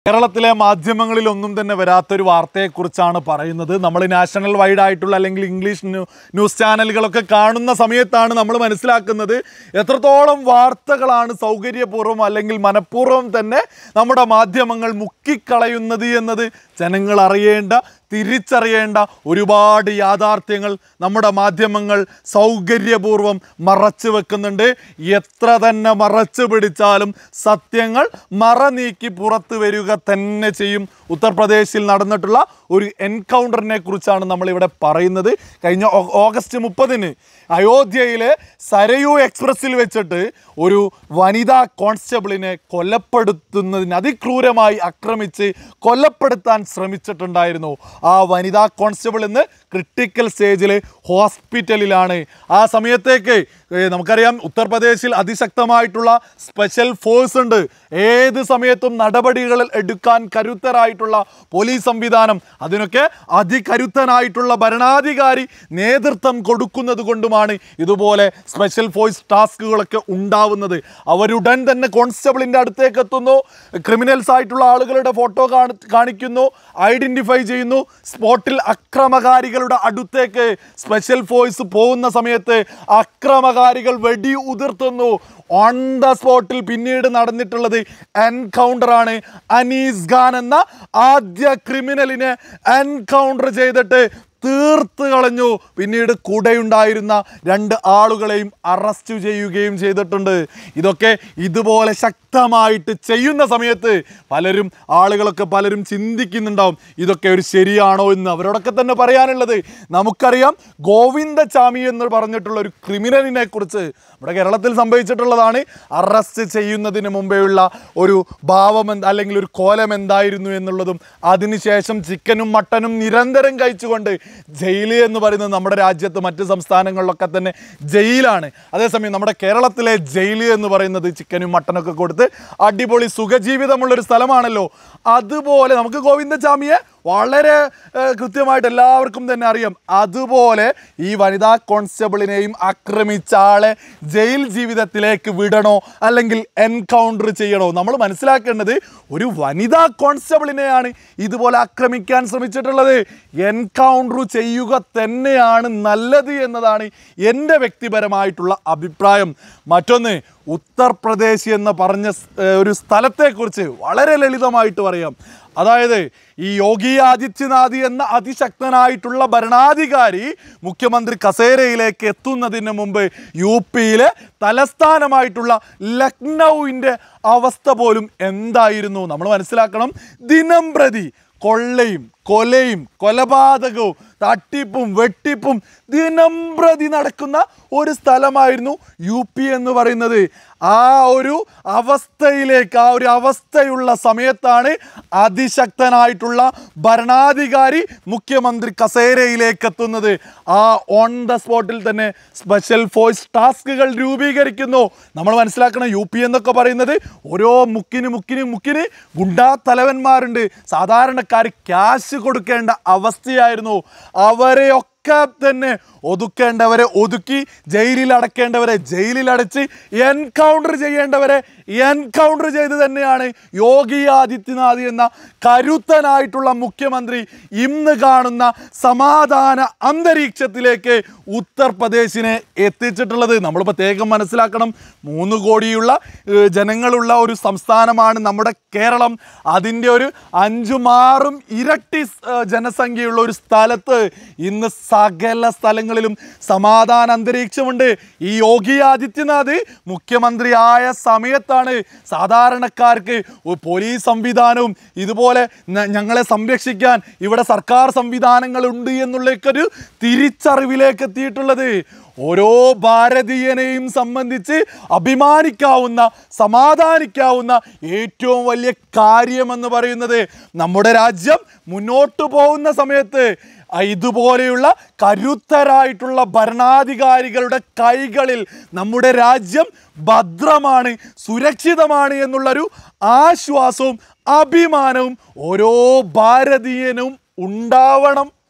കേരളത്തിലെ മാധ്യമങ്ങളിൽ ഒന്നും തന്നെ വരാത്തൊരു വാർത്തയെക്കുറിച്ചാണ് പറയുന്നത് നമ്മൾ നാഷണൽ വൈഡ് ആയിട്ടുള്ള അല്ലെങ്കിൽ ഇംഗ്ലീഷ് ന്യൂ- ന്യൂസ് ചാനലുകളൊക്കെ കാണുന്ന സമയത്താണ് നമ്മൾ മനസ്സിലാക്കുന്നത് എത്രത്തോളം വാർത്തകളാണ് സൗകര്യപൂർവ്വം അല്ലെങ്കിൽ മനഃപൂർവ്വം തന്നെ നമ്മുടെ മാധ്യമങ്ങൾ മുക്കിക്കളയുന്നത് എന്നത് ജനങ്ങൾ അറിയേണ്ട തിരിച്ചറിയേണ്ട ഒരുപാട് യാഥാർത്ഥ്യങ്ങൾ നമ്മുടെ മാധ്യമങ്ങൾ സൗകര്യപൂർവ്വം മറച്ചു വെക്കുന്നുണ്ട് എത്ര തന്നെ മറച്ചു പിടിച്ചാലും സത്യങ്ങൾ മറ നീക്കി പുറത്തു വരിക തന്നെ ചെയ്യും ഉത്തർപ്രദേശിൽ നടന്നിട്ടുള്ള ഒരു എൻകൗണ്ടറിനെ കുറിച്ചാണ് നമ്മളിവിടെ പറയുന്നത് കഴിഞ്ഞ ഓ- ഓഗസ്റ്റ് മുപ്പതിന് അയോധ്യയിലെ സരയൂ എക്സ്പ്രസ്സിൽ വെച്ചിട്ട് ഒരു വനിതാ കോൺസ്റ്റബിളിനെ കൊലപ്പെടുത്തുന്നതിന് അതിക്രൂരമായി ആക്രമിച്ച് കൊലപ്പെടുത്താൻ ശ്രമിച്ചിട്ടുണ്ടായിരുന്നു ആ വനിതാ കോൺസ്റ്റബിൾ ഇന്ന് ക്രിട്ടിക്കൽ സ്റ്റേജിൽ ഹോസ്പിറ്റലിലാണ് ആ സമയത്തേക്ക് ഏ, നമുക്കറിയാം ഉത്തർപ്രദേശിൽ അതിശക്തമായിട്ടുള്ള സ്പെഷ്യൽ ഫോഴ്സ് ഉണ്ട് ഏത് സമയത്തും നടപടികൾ എടുക്കാൻ കരുത്തരായിട്ടുള്ള പോലീസ് സംവിധാനം അതിനൊക്കെ അതികരുത്തനായിട്ടുള്ള ഭരണാധികാരി നേതൃത്വം കൊടുക്കുന്നത് കൊണ്ടുമാണ് ഇതുപോലെ സ്പെഷ്യൽ ഫോഴ്സ് ടാസ്കുകളൊക്കെ ഉണ്ടാവുന്നത് അവരുടൻ തന്നെ കോൺസ്റ്റബിളിൻ്റെ അടുത്തേക്ക് എത്തുന്നു ക്രിമിനൽസ് ആയിട്ടുള്ള ആളുകളുടെ ഫോട്ടോ കാണി കാണിക്കുന്നു ഐഡൻറ്റിഫൈ ചെയ്യുന്നു സ്പോട്ടിൽ അക്രമകാരികളുടെ അടുത്തേക്ക് സ്പെഷ്യൽ ഫോഴ്സ് പോകുന്ന സമയത്ത് അക്രമകാരികൾ വെടി ഉതിർത്തുന്നു ഓൺ ദ സ്പോട്ടിൽ പിന്നീട് നടന്നിട്ടുള്ളത് എൻകൗണ്ടർ ആണ് അനീസ് ഖാൻ എന്ന ആദ്യ ക്രിമിനലിനെ എൻകൗണ്ടർ ചെയ്തിട്ട് തീർത്ത് കളഞ്ഞു പിന്നീട് കൂടെയുണ്ടായിരുന്ന രണ്ട് ആളുകളെയും അറസ്റ്റ് ചെയ്യുകയും ചെയ്തിട്ടുണ്ട് ഇതൊക്കെ ഇതുപോലെ ശക്തമായിട്ട് ചെയ്യുന്ന സമയത്ത് പലരും ആളുകളൊക്കെ പലരും ചിന്തിക്കുന്നുണ്ടാവും ഇതൊക്കെ ഒരു ശരിയാണോ എന്ന് അവരോടൊക്കെ തന്നെ പറയാനുള്ളത് നമുക്കറിയാം ഗോവിന്ദചാമി എന്ന് പറഞ്ഞിട്ടുള്ള ഒരു ക്രിമിനലിനെ കുറിച്ച് നമ്മുടെ കേരളത്തിൽ സംഭവിച്ചിട്ടുള്ളതാണ് അറസ്റ്റ് ചെയ്യുന്നതിന് മുമ്പേയുള്ള ഒരു ഭാവം എന്ത് അല്ലെങ്കിൽ ഒരു കോലം എന്തായിരുന്നു എന്നുള്ളതും അതിനുശേഷം ചിക്കനും മട്ടനും നിരന്തരം കഴിച്ചുകൊണ്ട് ജയില് എന്ന് പറയുന്നത് നമ്മുടെ രാജ്യത്ത് മറ്റ് സംസ്ഥാനങ്ങളിലൊക്കെ തന്നെ ജയിലാണ് അതേസമയം നമ്മുടെ കേരളത്തിലെ ജയില് എന്ന് പറയുന്നത് ചിക്കനും മട്ടനൊക്കെ കൊടുത്ത് അടിപൊളി സുഖജീവിതമുള്ളൊരു സ്ഥലമാണല്ലോ അതുപോലെ നമുക്ക് ഗോവിന്ദചാമിയെ വളരെ ഏഹ്, കൃത്യമായിട്ട് എല്ലാവർക്കും തന്നെ അറിയാം അതുപോലെ ഈ വനിതാ കോൺസ്റ്റബിളിനെയും ആക്രമിച്ച ആളെ ജയിൽ ജീവിതത്തിലേക്ക് വിടണോ അല്ലെങ്കിൽ എൻകൗണ്ടർ ചെയ്യണോ നമ്മൾ മനസ്സിലാക്കേണ്ടത് ഒരു വനിതാ കോൺസ്റ്റബിളിനെയാണ് ഇതുപോലെ ആക്രമിക്കാൻ ശ്രമിച്ചിട്ടുള്ളത് എൻകൗണ്ടർ ചെയ്യുക തന്നെയാണ് നല്ലത് എന്നതാണ് എൻ്റെ വ്യക്തിപരമായിട്ടുള്ള അഭിപ്രായം മറ്റൊന്ന് ഉത്തർപ്രദേശ് എന്ന് പറഞ്ഞ സ്- ഏഹ്, ഒരു സ്ഥലത്തെക്കുറിച്ച് വളരെ ലളിതമായിട്ട് പറയാം അതായത് ഈ യോഗി ആദിത്യനാഥ് എന്ന അതിശക്തനായിട്ടുള്ള ഭരണാധികാരി മുഖ്യമന്ത്രി കസേരയിലേക്ക് എത്തുന്നതിന് മുമ്പ് യു പിയിലെ തലസ്ഥാനമായിട്ടുള്ള ലക്നൌവിൻ്റെ അവസ്ഥ പോലും എന്തായിരുന്നു നമ്മൾ മനസ്സിലാക്കണം ദിനം പ്രതി കൊള്ളയും കൊലയും കൊലപാതകവും തട്ടിപ്പും വെട്ടിപ്പും ദിനം പ്രതി നടക്കുന്ന ഒരു സ്ഥലമായിരുന്നു യു പി എന്ന് പറയുന്നത് ആ ഒരു അവസ്ഥയിലേക്ക് ആ ഒരു അവസ്ഥയുള്ള സമയത്താണ് അതിശക്തനായിട്ടുള്ള ഭരണാധികാരി മുഖ്യമന്ത്രി കസേരയിലേക്ക് എത്തുന്നത് ആ ഓൺ ദ സ്പോട്ടിൽ തന്നെ സ്പെഷ്യൽ ഫോഴ്സ് ടാസ്കുകൾ രൂപീകരിക്കുന്നു നമ്മൾ മനസ്സിലാക്കണം യു പി എന്നൊക്കെ പറയുന്നത് ഓരോ മുക്കിന് മുക്കിന് മുക്കിന് ഗുണ്ടാ തലവന്മാരുണ്ട് സാധാരണക്കാർ ക്യാഷ് കൊടുക്കേണ്ട അവസ്ഥയായിരുന്നു അവരെയൊക്കെ തന്നെ ഒതുക്കേണ്ടവരെ ഒതുക്കി ജയിലിൽ അടക്കേണ്ടവരെ ജയിലിൽ അടച്ച് എൻകൗണ്ടർ ചെയ്യേണ്ടവരെ എൻകൗണ്ടർ ചെയ്ത് തന്നെയാണ് യോഗി ആദിത്യനാഥ് എന്ന കരുത്തനായിട്ടുള്ള മുഖ്യമന്ത്രി ഇന്ന് കാണുന്ന സമാധാന അന്തരീക്ഷത്തിലേക്ക് ഉത്തർപ്രദേശിനെ എത്തിച്ചിട്ടുള്ളത് നമ്മൾ പ്രത്യേകം മനസ്സിലാക്കണം മൂന്ന് കോടിയുള്ള ഏഹ്, ജനങ്ങളുള്ള ഒരു സംസ്ഥാനമാണ് നമ്മുടെ കേരളം അതിൻ്റെ ഒരു അഞ്ചും ആറും ഇരട്ടി ഏഹ്, ജനസംഖ്യയുള്ള ഒരു സ്ഥലത്ത് ഇന്ന് സകല സ്ഥലങ്ങളിലും സമാധാന അന്തരീക്ഷമുണ്ട് ഈ യോഗി ആദിത്യനാഥ് മുഖ്യമന്ത്രിയായ സമയത്താണ് സാധാരണക്കാർക്ക് ഒരു പോലീസ് സംവിധാനവും ഇതുപോലെ ന- ഞങ്ങളെ സംരക്ഷിക്കാൻ ഇവിടെ സർക്കാർ സംവിധാനങ്ങളുണ്ട് എന്നുള്ളൊക്കെ ഒരു തിരിച്ചറിവിലേക്ക് എത്തിയിട്ടുള്ളത് ഓരോ ഭാരതീയനെയും സംബന്ധിച്ച് അഭിമാനിക്കാവുന്ന സമാധാനിക്കാവുന്ന ഏറ്റവും വലിയ കാര്യമെന്ന് പറയുന്നത് നമ്മുടെ രാജ്യം മുന്നോട്ട് പോകുന്ന സമയത്ത് ആ ഇതുപോലെയുള്ള കരുത്തരായിട്ടുള്ള ഭരണാധികാരികളുടെ കൈകളിൽ നമ്മുടെ രാജ്യം ഭദ്രമാണ് സുരക്ഷിതമാണ് എന്നുള്ളൊരു ആശ്വാസവും അഭിമാനവും ഓരോ ഭാരതീയനും ഉണ്ടാവണം